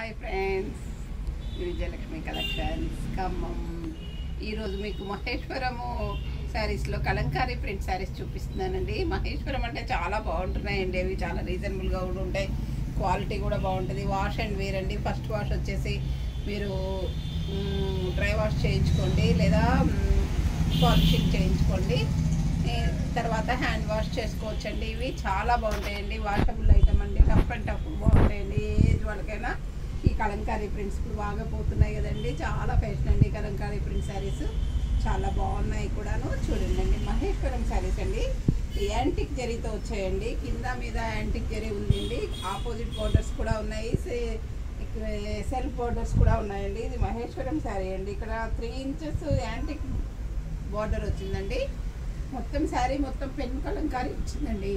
hi friends Vijayalakshmi collections Khammam ఈరోజు మీకు మహేశ్వరము శారీస్లో కలంకారీ ప్రింట్ శారీస్ చూపిస్తున్నానండి మహేశ్వరం అంటే చాలా బాగుంటున్నాయండి అవి చాలా రీజనబుల్గా కూడా ఉంటాయి క్వాలిటీ కూడా బాగుంటుంది వాష్ అండ్ వేర్ అండి ఫస్ట్ వాష్ వచ్చేసి మీరు డ్రై వాష్ చేయించుకోండి లేదా పాలిషింగ్ చేయించుకోండి ఏ, తర్వాత హ్యాండ్ వాష్ చేసుకోవచ్చండి ఇవి చాలా బాగుంటాయండి వాషబుల్ ఐటమ్ అండి టఫ్ అండ్ టఫ్ బాగుంటాయండి ఏ ఏజ్ వాళ్ళకైనా ఈ కలంకారీ ప్రింట్స్ ఇప్పుడు బాగా పోతున్నాయి కదండి చాలా ఫ్యాషన్ అండి కలంకారీ ప్రింట్ శారీస్ చాలా బాగున్నాయి కూడాను చూడండి అండి మహేశ్వరం శారీస్ అండి ఈ యాంటిక్ జరీతో వచ్చాయండి కింద మీద యాంటిక్ జరీ ఉందండి ఆపోజిట్ బోర్డర్స్ కూడా ఉన్నాయి సే- ఇక్కడ సెల్ఫ్ బోర్డర్స్ కూడా ఉన్నాయండి ఇది మహేశ్వరం శారీ అండి ఇక్కడ త్రీ ఇంచెస్ యాంటిక్ బార్డర్ వచ్చిందండి మొత్తం శారీ మొత్తం పెన్ కలంకారీ వచ్చిందండి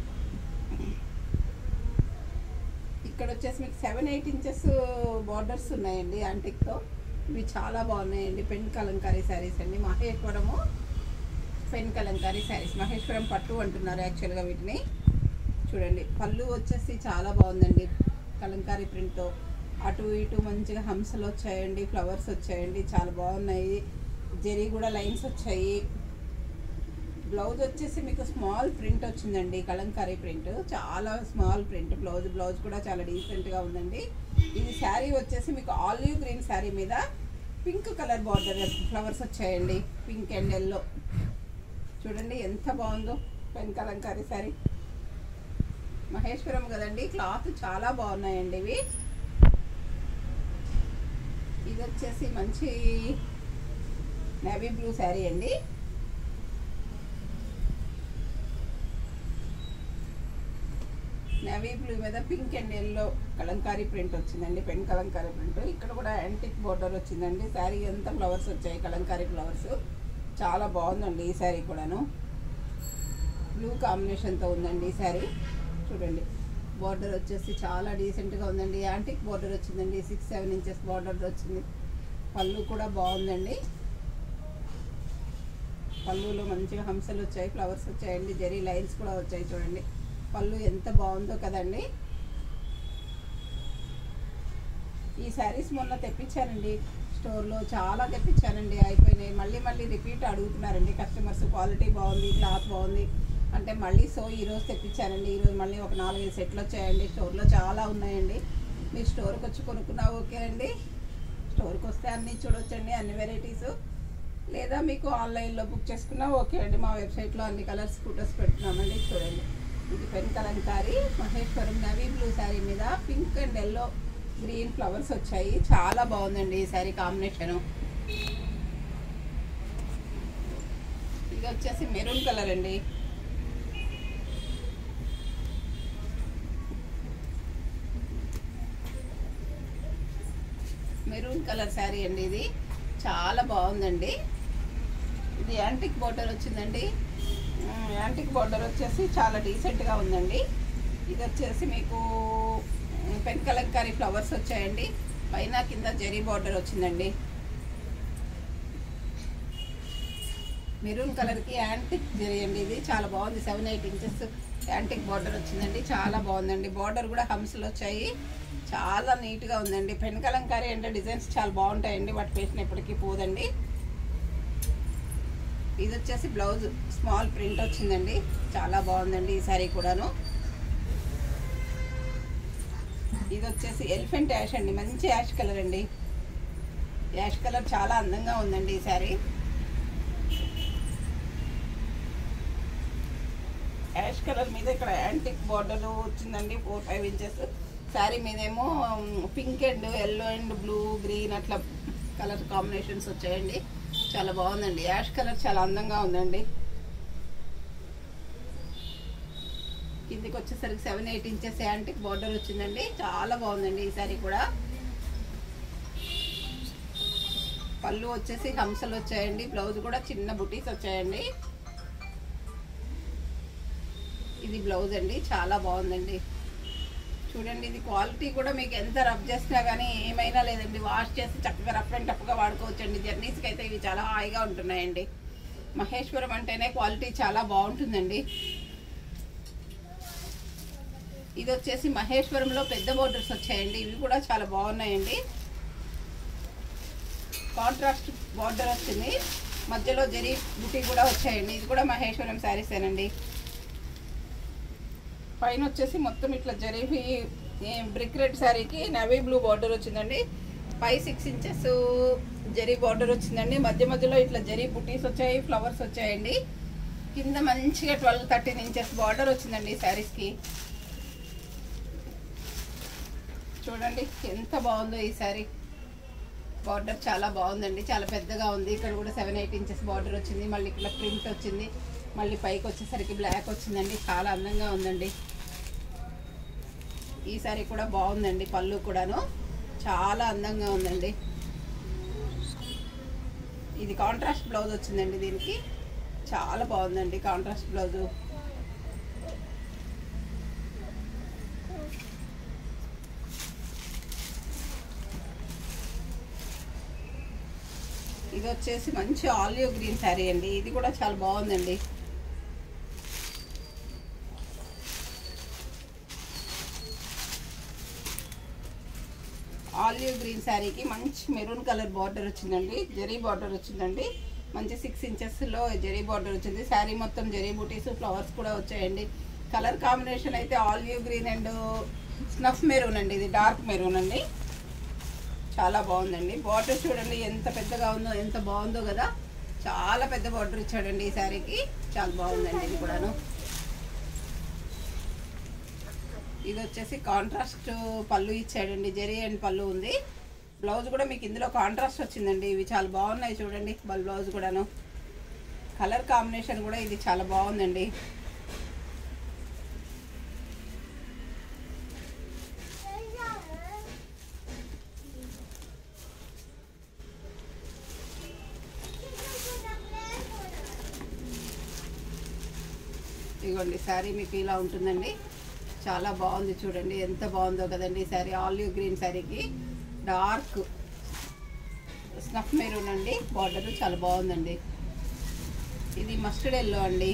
ఇక్కడ వచ్చేసి మీకు సెవెన్ ఎయిట్ ఇంచెస్ బార్డర్స్ ఉన్నాయండి యాంటిక్తో ఇవి చాలా బాగున్నాయండి పెన్ కలంకారీ శారీస్ అండి మహేశ్వరము పెన్ కలంకారీ శారీస్ మహేశ్వరం పట్టు అంటున్నారు యాక్చువల్గా వీటిని చూడండి పళ్ళు వచ్చేసి చాలా బాగుందండి కలంకారీ ప్రింట్తో అటు ఇటు మంచిగా హంసలు వచ్చాయండి ఫ్లవర్స్ వచ్చాయండి చాలా బాగున్నాయి జెరీ కూడా లైన్స్ వచ్చాయి బ్లౌజ్ వచ్చేసి మీకు స్మాల్ ప్రింట్ వచ్చిందండి కలంకారీ ప్రింట్ చాలా స్మాల్ ప్రింట్ బ్లౌజ్ బ్లౌజ్ కూడా చాలా డీసెంట్గా ఉందండి ఇది శారీ వచ్చేసి మీకు ఆలివ్ గ్రీన్ శారీ మీద పింక్ కలర్ బార్డర్ ఫ్లవర్స్ వచ్చాయండి పింక్ అండ్ ఎల్లో చూడండి ఎంత బాగుందో పెన్ కలంకారీ శారీ మహేశ్వరం కదండి క్లాత్ చాలా బాగున్నాయండి ఇవి ఇది వచ్చేసి మంచి నేవీ బ్లూ శారీ అండి నేవీ బ్లూ మీద pink and yellow kalamkari print వచ్చిందండి పెన్ కలంకారీ ప్రింట్ ఇక్కడ కూడా యాంటిక్ బోర్డర్ వచ్చిందండి శారీ అంతా ఫ్లవర్స్ వచ్చాయి కలంకారీ ఫ్లవర్స్ చాలా బాగుందండి ఈ శారీ కూడాను బ్లూ కాంబినేషన్తో ఉందండి ఈ శారీ చూడండి బార్డర్ వచ్చేసి చాలా డీసెంట్గా ఉందండి యాంటిక్ బార్డర్ వచ్చిందండి సిక్స్ సెవెన్ ఇంచెస్ బార్డర్ వచ్చింది పళ్ళు కూడా బాగుందండి పళ్ళులో మంచిగా హంసలు వచ్చాయి ఫ్లవర్స్ వచ్చాయండి జరీ లైన్స్ కూడా వచ్చాయి చూడండి పళ్ళు ఎంత బాగుందో కదండి ఈ శారీస్ మొన్న తెప్పించానండి స్టోర్లో చాలా తెప్పించానండి అయిపోయినాయి మళ్ళీ మళ్ళీ రిపీట్ అడుగుతున్నారండి కస్టమర్స్ క్వాలిటీ బాగుంది క్లాత్ బాగుంది అంటే మళ్ళీ సో ఈరోజు తెప్పించానండి ఈరోజు మళ్ళీ ఒక నాలుగైదు సెట్లు వచ్చాయండి స్టోర్లో చాలా ఉన్నాయండి మీరు స్టోర్కి వచ్చి కొనుక్కున్నా ఓకే అండి స్టోర్కి వస్తే అన్నీ చూడొచ్చండి అన్ని వెరైటీస్ లేదా మీకు ఆన్లైన్లో బుక్ చేసుకున్నా ఓకే అండి మా వెబ్సైట్లో అన్ని కలర్స్ ఫొటోస్ పెడుతున్నామండి చూడండి ఇది pen kalamkari Maheshwaram navy blue sari మీద pink and yellow green flowers వచ్చాయి చాలా బాగుందండి ఈ శారీ కాంబినేషను ఇది వచ్చేసి మెరూన్ కలర్ అండి మెరూన్ కలర్ శారీ అండి ఇది చాలా బాగుందండి ఇది యాంటిక్ బార్డర్ వచ్చిందండి ఉమ్, యాంటిక్ బార్డర్ వచ్చేసి చాలా డీసెంట్గా ఉందండి ఇది వచ్చేసి మీకు ఉమ్, పెన్ కలంకారీ ఫ్లవర్స్ వచ్చాయండి పైన కింద జెరీ బార్డర్ వచ్చిందండి మెరూన్ కలర్కి యాంటిక్ జెరీ అండి ఇది చాలా బాగుంది seven eight inches antique border వచ్చిందండి చాలా బాగుందండి బార్డర్ కూడా హంసలు వచ్చాయి చాలా నీట్గా ఉందండి పెన్ కలంకారీ అంటే డిజైన్స్ చాలా బాగుంటాయండి వాటి వేసిన ఎప్పటికీ పోదండి ఇది వచ్చేసి బ్లౌజ్ స్మాల్ ప్రింట్ వచ్చిందండి చాలా బాగుందండి ఈ శారీ కూడాను ఇది వచ్చేసి ఎలిఫెంట్ యాష్ అండి మంచి యాష్ కలర్ అండి యాష్ కలర్ చాలా అందంగా ఉందండి ఈ శారీ యాష్ కలర్ మీద ఇక్కడ యాంటిక్ బార్డర్ వచ్చిందండి ఫోర్ ఫైవ్ ఇంచెస్ శారీ మీదేమో pink and yellow and blue green అట్లా కలర్ కాంబినేషన్స్ వచ్చాయండి చాలా బాగుందండి యాష్ కలర్ చాలా అందంగా ఉందండి కిందికి వచ్చేసరికి seven eight inches antique border వచ్చిందండి చాలా బాగుందండి ఈ సారీ కూడా పళ్ళు వచ్చేసి హంసలు వచ్చాయండి బ్లౌజ్ కూడా చిన్న బుటీస్ వచ్చాయండి ఇది బ్లౌజ్ అండి చాలా బాగుందండి చూడండి ఇది క్వాలిటీ కూడా మీకు ఎంత రబ్ చేసినా కానీ ఏమైనా లేదండి వాష్ చేసి చక్కగా రఫ్ అండ్ టఫ్గా వాడుకోవచ్చండి జర్నీస్కి అయితే ఇవి చాలా హాయిగా ఉంటున్నాయండి మహేశ్వరం అంటేనే క్వాలిటీ చాలా బాగుంటుందండి ఇది వచ్చేసి మహేశ్వరంలో పెద్ద బోర్డర్స్ వచ్చాయండి ఇవి కూడా చాలా బాగున్నాయండి కాంట్రాస్ట్ బార్డర్ వచ్చింది మధ్యలో జరీ బుటీ కూడా వచ్చాయండి ఇది కూడా మహేశ్వరం శారీసేనండి పైన వచ్చేసి మొత్తం ఇట్లా జరీ బ్రిక్ రెడ్ శారీకి నవీ బ్లూ బార్డర్ వచ్చిందండి పై సిక్స్ ఇంచెస్ జరీ బార్డర్ వచ్చిందండి మధ్య మధ్యలో ఇట్లా జరీ బుటీస్ వచ్చాయి ఫ్లవర్స్ వచ్చాయండి కింద మంచిగా ట్వెల్వ్ థర్టీన్ ఇంచెస్ బార్డర్ వచ్చిందండి ఈ శారీస్కి చూడండి ఎంత బాగుందో ఈ శారీ బార్డర్ చాలా బాగుందండి చాలా పెద్దగా ఉంది ఇక్కడ కూడా సెవెన్ ఎయిట్ ఇంచెస్ బార్డర్ వచ్చింది మళ్ళీ ఇక్కడ ప్రింట్ వచ్చింది మళ్ళీ పైకి వచ్చేసరికి బ్లాక్ వచ్చిందండి చాలా అందంగా ఉందండి ఈ సారీ కూడా బాగుందండి పళ్ళు కూడాను చాలా అందంగా ఉందండి ఇది కాంట్రాస్ట్ బ్లౌజ్ వచ్చిందండి దీనికి చాలా బాగుందండి కాంట్రాస్ట్ బ్లౌజు ఇది వచ్చేసి మంచి ఆలివ్ గ్రీన్ శారీ అండి ఇది కూడా చాలా బాగుందండి ఆలివ్ గ్రీన్ శారీకి మంచి మెరూన్ కలర్ బార్డర్ వచ్చిందండి జరీ బార్డర్ వచ్చిందండి మంచి సిక్స్ ఇంచెస్లో జరీ బార్డర్ వచ్చింది శారీ మొత్తం జరీ బూటీస్ ఫ్లవర్స్ కూడా వచ్చాయండి కలర్ కాంబినేషన్ అయితే olive green and snuff maroon అండి ఇది డార్క్ మెరూన్ అండి చాలా బాగుందండి బార్డర్ చూడండి ఎంత పెద్దగా ఉందో ఎంత బాగుందో కదా చాలా పెద్ద బార్డర్ ఇచ్చాడండి ఈ శారీకి చాలా బాగుందండి ఇది కూడాను ఇది వచ్చేసి కాంట్రాస్ట్ పళ్ళు ఇచ్చాడండి జరీ అండ్ పళ్ళు ఉంది బ్లౌజ్ కూడా మీకు ఇందులో కాంట్రాస్ట్ వచ్చిందండి ఇవి చాలా బాగున్నాయి చూడండి వాళ్ళ బ్లౌజ్ కూడాను కలర్ కాంబినేషన్ కూడా ఇది చాలా బాగుందండి ఇదిగోండి శారీ మీకు ఇలా ఉంటుందండి చాలా బాగుంది చూడండి ఎంత బాగుందో కదండి ఈ శారీ ఆలివ్ గ్రీన్ శారీకి డార్క్ స్నఫ్ మెరూన్ అండి బార్డర్ చాలా బాగుందండి ఇది మస్టర్డ్ ఎల్లో అండి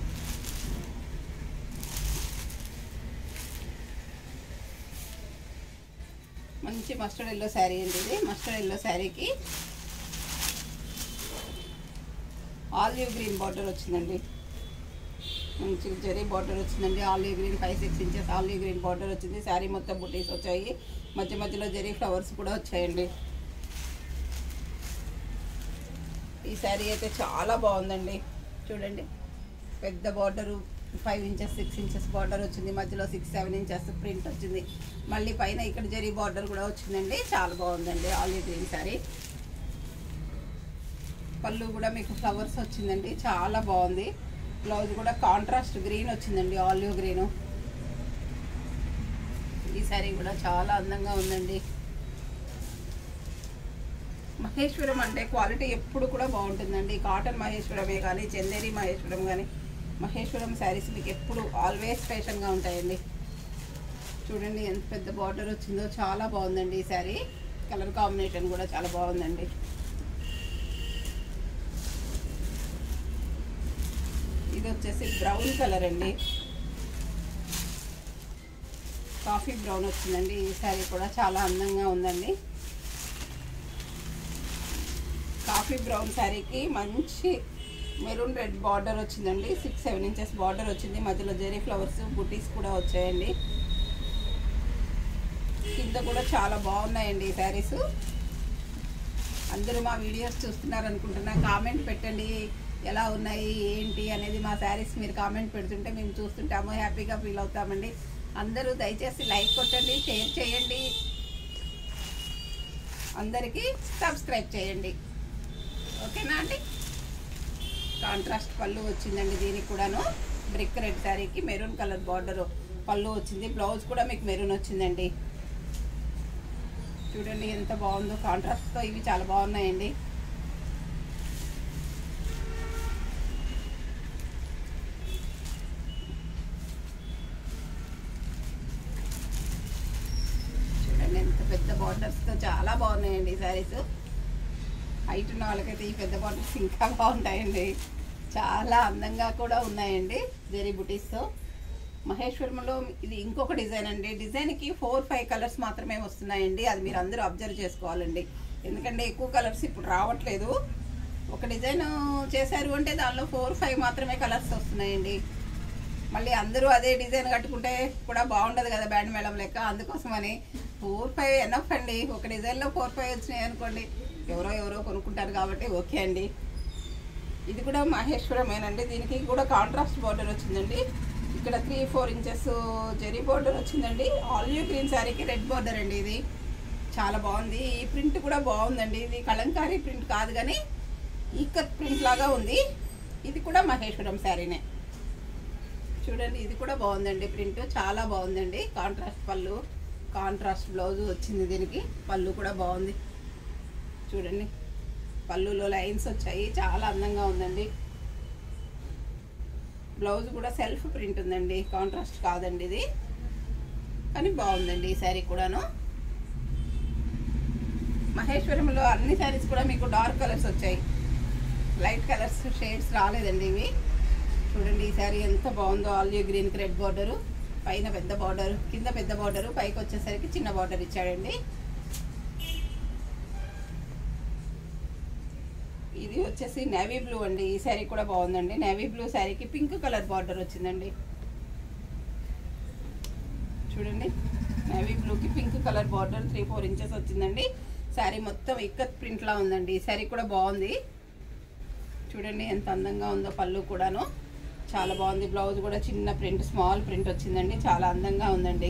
మంచి మస్టర్డ్ ఎల్లో శారీ అండి ఇది మస్టర్డ్ ఎల్లో శారీకి ఆలివ్ గ్రీన్ బార్డర్ వచ్చిందండి మంచి జరీ బార్డర్ వచ్చిందండి olive green five six inches olive green border వచ్చింది శారీ మొత్తం బుటీస్ వచ్చాయి మధ్య మధ్యలో జరీ ఫ్లవర్స్ కూడా వచ్చాయండి ఈ శారీ అయితే చాలా బాగుందండి చూడండి పెద్ద border five inches six inches border వచ్చింది మధ్యలో సిక్స్ సెవెన్ ఇంచెస్ ప్రింట్ వచ్చింది మళ్ళీ పైన ఇక్కడ జరీ బార్డర్ కూడా వచ్చిందండి చాలా బాగుందండి ఆలివ్ గ్రీన్ శారీ పళ్ళు కూడా మీకు ఫ్లవర్స్ వచ్చిందండి చాలా బాగుంది బ్లౌజ్ కూడా కాంట్రాస్ట్ గ్రీన్ వచ్చిందండి ఆలివ్ గ్రీన్ ఈ శారీ కూడా చాలా అందంగా ఉందండి మహేశ్వరం అంటే క్వాలిటీ ఎప్పుడు కూడా బాగుంటుందండి కాటన్ మహేశ్వరమే కానీ చందేరి మహేశ్వరం కానీ మహేశ్వరం శారీస్ మీకు ఎప్పుడు ఆల్వేస్ ఫ్యాషన్గా ఉంటాయండి చూడండి ఎంత పెద్ద బార్డర్ వచ్చిందో చాలా బాగుందండి ఈ శారీ కలర్ కాంబినేషన్ కూడా చాలా బాగుందండి ఇది వచ్చేసి బ్రౌన్ కలర్ అండి కాఫీ బ్రౌన్ వచ్చిందండి ఈ శారీ కూడా చాలా అందంగా ఉందండి కాఫీ బ్రౌన్ శారీకి మంచి మెరూన్ రెడ్ బార్డర్ వచ్చిందండి సిక్స్ సెవెన్ ఇంచెస్ బార్డర్ వచ్చింది మధ్యలో జెరీ ఫ్లవర్స్ బుటీస్ కూడా వచ్చాయండి కింద కూడా చాలా బాగున్నాయండి ఈ శారీస్ అందరూ మా వీడియోస్ చూస్తున్నారు అనుకుంటున్నా కామెంట్ పెట్టండి ఎలా ఉన్నాయి ఏంటి అనేది మా శారీస్ మీరు కామెంట్ పెడుతుంటే మేము చూస్తుంటాము హ్యాపీగా ఫీల్ అవుతామండి అందరూ దయచేసి లైక్ కొట్టండి షేర్ చేయండి అందరికీ సబ్స్క్రైబ్ చేయండి ఓకేనా అండి కాంట్రాస్ట్ పళ్ళు వచ్చిందండి దీనికి కూడాను బ్రిక్ రెడ్ శారీకి మెరూన్ కలర్ బార్డర్ పళ్ళు వచ్చింది బ్లౌజ్ కూడా మీకు మెరూన్ వచ్చిందండి చూడండి ఎంత బాగుందో కాంట్రాస్ట్తో ఇవి చాలా బాగున్నాయండి చూడండి ఎంత పెద్ద బార్డర్స్తో చాలా బాగున్నాయండి ఈ శారీస్ హైట్ ఉన్న వాళ్ళకైతే ఈ పెద్ద బార్డర్స్ ఇంకా బాగుంటాయండి చాలా అందంగా కూడా ఉన్నాయండి జెరీ బుటీస్తో మహేశ్వరంలో ఇది ఇంకొక డిజైన్ అండి డిజైన్కి ఫోర్ ఫైవ్ కలర్స్ మాత్రమే వస్తున్నాయండి అది మీరు అందరూ అబ్జర్వ్ చేసుకోవాలండి ఎందుకంటే ఎక్కువ కలర్స్ ఇప్పుడు రావట్లేదు ఒక డిజైన్ చేశారు అంటే దానిలో ఫోర్ ఫైవ్ మాత్రమే కలర్స్ వస్తున్నాయండి మళ్ళీ అందరూ అదే డిజైన్ కట్టుకుంటే కూడా బాగుండదు కదా బ్యాండ్ మేళం లెక్క అందుకోసమని ఫోర్ ఫైవ్ ఎనఫ్ అండి ఒక డిజైన్లో ఫోర్ ఫైవ్ వచ్చినాయి అనుకోండి ఎవరో ఎవరో కొనుక్కుంటారు కాబట్టి ఓకే అండి ఇది కూడా మహేశ్వరమేనండి దీనికి కూడా కాంట్రాస్ట్ బార్డర్ వచ్చిందండి ఇక్కడ three four inches zari border వచ్చిందండి ఆలివ్ గ్రీన్ శారీకి రెడ్ బార్డర్ అండి ఇది చాలా బాగుంది ఈ ప్రింట్ కూడా బాగుందండి ఇది కలంకారీ ప్రింట్ కాదు కానీ ఈకత్ ప్రింట్ లాగా ఉంది ఇది కూడా మహేశ్వరం శారీనే చూడండి ఇది కూడా బాగుందండి ప్రింట్ చాలా బాగుందండి కాంట్రాస్ట్ పళ్ళు కాంట్రాస్ట్ బ్లౌజ్ వచ్చింది దీనికి పళ్ళు కూడా బాగుంది చూడండి పళ్ళులో లైన్స్ వచ్చాయి చాలా అందంగా ఉందండి బ్లౌజ్ కూడా సెల్ఫ్ ప్రింట్ ఉందండి కాంట్రాస్ట్ కాదండి ఇది కానీ బాగుందండి ఈ శారీ కూడాను మహేశ్వరంలో అన్ని శారీస్ కూడా మీకు డార్క్ కలర్స్ వచ్చాయి లైట్ కలర్స్ షేడ్స్ రాలేదండి ఇవి చూడండి ఈ శారీ ఎంత బాగుందో ఆలివ్ గ్రీన్కి రెడ్ బార్డరు పైన పెద్ద బార్డర్ కింద పెద్ద బార్డరు పైకి వచ్చేసరికి చిన్న బార్డర్ ఇచ్చాడండి ఇది వచ్చేసి నేవీ బ్లూ అండి ఈ శారీ కూడా బాగుందండి నేవీ బ్లూ శారీకి పింక్ కలర్ బార్డర్ వచ్చిందండి చూడండి నేవీ బ్లూకి pink colour border three four inches వచ్చిందండి శారీ మొత్తం ఇక్కత్ ప్రింట్లా ఉందండి ఈ శారీ కూడా బాగుంది చూడండి ఎంత అందంగా ఉందో పళ్ళు కూడాను చాలా బాగుంది బ్లౌజ్ కూడా చిన్న ప్రింట్ స్మాల్ ప్రింట్ వచ్చిందండి చాలా అందంగా ఉందండి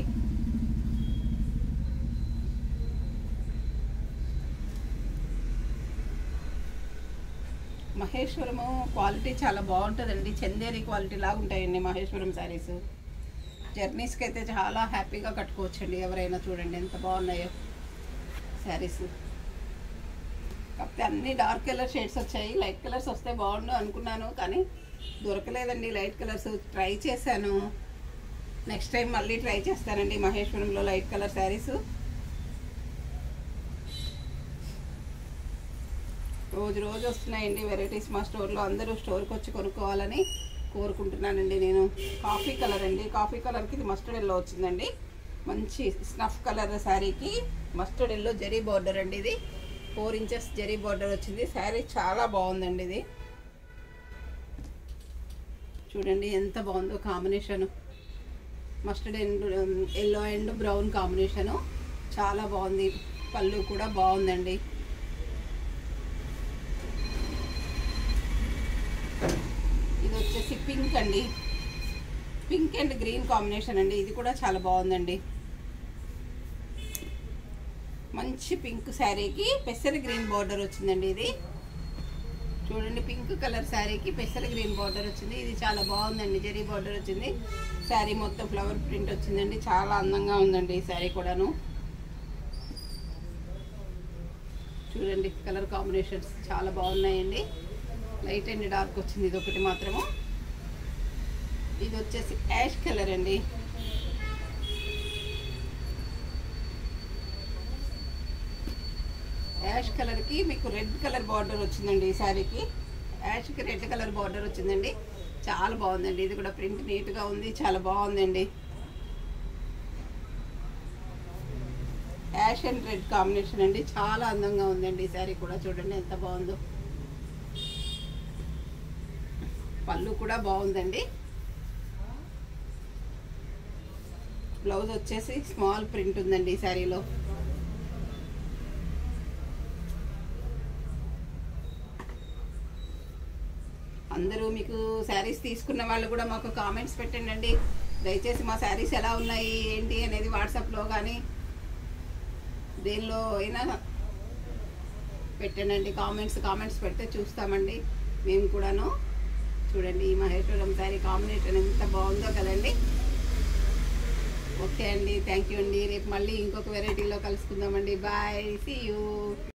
మహేశ్వరము క్వాలిటీ చాలా బాగుంటుందండి చందేరి క్వాలిటీ లాగా ఉంటాయండి మహేశ్వరం శారీస్ జర్నీస్కి అయితే చాలా హ్యాపీగా కట్టుకోవచ్చండి ఎవరైనా చూడండి ఎంత బాగున్నాయో శారీస్ కాకపోతే అన్ని డార్క్ కలర్ షేడ్స్ వచ్చాయి లైట్ కలర్స్ వస్తే బాగుండు అనుకున్నాను కానీ దొరకలేదండి లైట్ కలర్స్ ట్రై చేశాను నెక్స్ట్ టైం మళ్ళీ ట్రై చేస్తానండి మహేశ్వరంలో లైట్ కలర్ శారీస్ రోజు రోజు వస్తున్నాయండి వెరైటీస్ మా స్టోర్లో అందరూ స్టోర్కి వచ్చి కొనుక్కోవాలని కోరుకుంటున్నానండి నేను కాఫీ కలర్ అండి కాఫీ కలర్కి ఇది మస్టర్డ్ ఎల్లో వచ్చిందండి మంచి స్నఫ్ కలర్ శారీకి మస్టర్డ్ ఎల్లో జరీ బార్డర్ అండి ఇది ఫోర్ ఇంచెస్ జరీ బార్డర్ వచ్చింది శారీ చాలా బాగుందండి ఇది చూడండి ఎంత బాగుందో combination mustard and yellow and brown combination చాలా బాగుంది పళ్ళు కూడా బాగుందండి ఇది వచ్చేసి పింక్ అండి పింక్ అండ్ గ్రీన్ కాంబినేషన్ అండి ఇది కూడా చాలా బాగుందండి మంచి పింక్ శారీకి పెసర గ్రీన్ బార్డర్ వచ్చిందండి ఇది చూడండి పింక్ కలర్ శారీకి పెసర గ్రీన్ బార్డర్ వచ్చింది ఇది చాలా బాగుందండి జరీ బార్డర్ వచ్చింది శారీ మొత్తం ఫ్లవర్ ప్రింట్ వచ్చిందండి చాలా అందంగా ఉందండి ఈ శారీ కూడాను చూడండి కలర్ కాంబినేషన్స్ చాలా బాగున్నాయండి లైట్ అండ్ డార్క్ వచ్చింది ఇది ఒకటి మాత్రము ఇది వచ్చేసి యాష్ కలర్ అండి యాష్ కలర్కి మీకు రెడ్ కలర్ బార్డర్ వచ్చిందండి ఈ శారీకి యాష్కి రెడ్ కలర్ బార్డర్ వచ్చిందండి చాలా బాగుందండి ఇది కూడా ప్రింట్ నీట్గా ఉంది చాలా బాగుందండి యాష్ అండ్ రెడ్ కాంబినేషన్ అండి చాలా అందంగా ఉందండి ఈ శారీ కూడా చూడండి ఎంత బాగుందో పళ్ళు కూడా బాగుందండి బ్లౌజ్ వచ్చేసి స్మాల్ ప్రింట్ ఉందండి ఈ శారీలో అందరూ మీకు శారీస్ తీసుకున్న వాళ్ళు కూడా మాకు కామెంట్స్ పెట్టండి దయచేసి మా శారీస్ ఎలా ఉన్నాయి ఏంటి అనేది వాట్సాప్లో కానీ దేనిలో అయినా పెట్టండి కామెంట్స్ కామెంట్స్ పెడితే చూస్తామండి మేము కూడాను చూడండి ఈ మహేశ్వరం శారీ కాంబినేషన్ ఎంత బాగుందో కదండి ఓకే అండి థ్యాంక్ యూ అండి రేపు మళ్ళీ ఇంకొక వెరైటీలో కలుసుకుందామండి బాయ్ సీ యూ